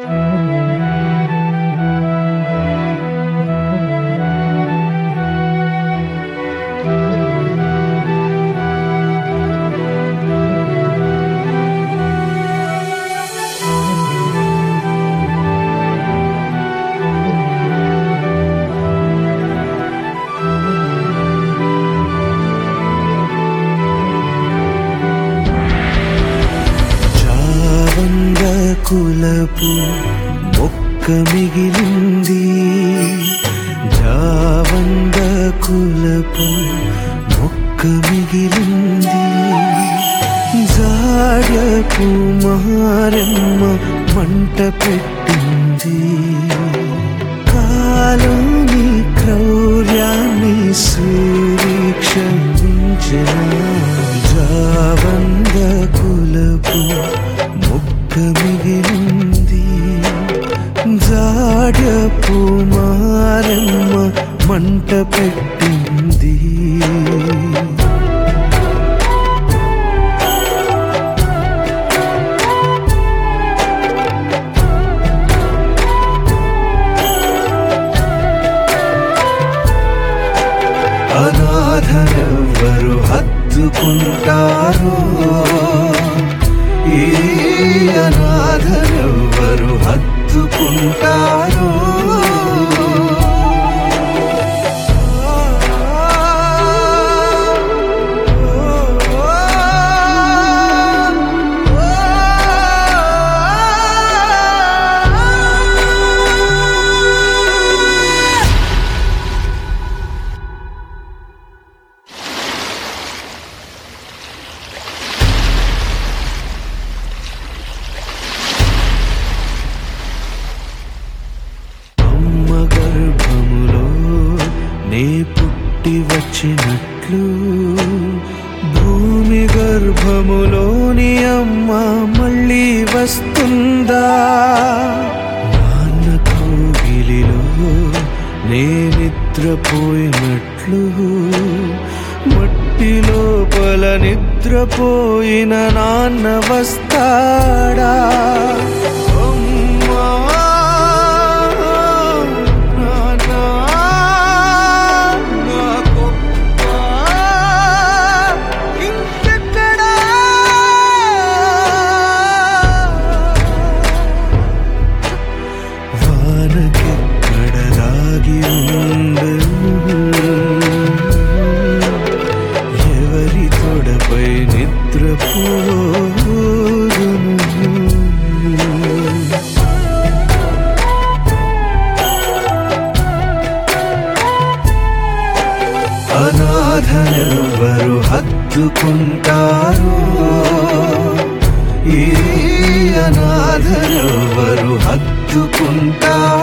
చావంద కులపు మొక్క మిగిలింది జావంద కులపు మొక్క మిగిలింది జాడపు మారమ్మ మంట పెట్టింది కాలోని క్రౌర్యాన్ని సూరీక్షించిన జావంద కులపు మొక్క మిగిలింది జాడపు మారమ్మ మంట పెట్టింది అనాథరెవ్వరు హత్తుకుంటారు ఈ అనాథరెవ్వరు హత్తుకుంటారు అమ్మ గర్భములో నే పుట్టి వచ్చినట్లు భూమి గర్భములోని అమ్మ మళ్ళీ వస్తుందా నాన్న కోగిలిలో నే నిద్రపోయినట్లు మట్టి లోపల నిద్రపోయిన నాన్న వస్తాడా అమ్మా, నాన్నా, నా గొప్ప ఇంకెక్కడా? వానకెక్కడ దాగి ఉండను ఎవరి తొడపై నిద్రపోదును అనాథనెవ్వరు హత్తుకుంటారు ఈ అనాథనెవ్వరు హత్తుకుంటారు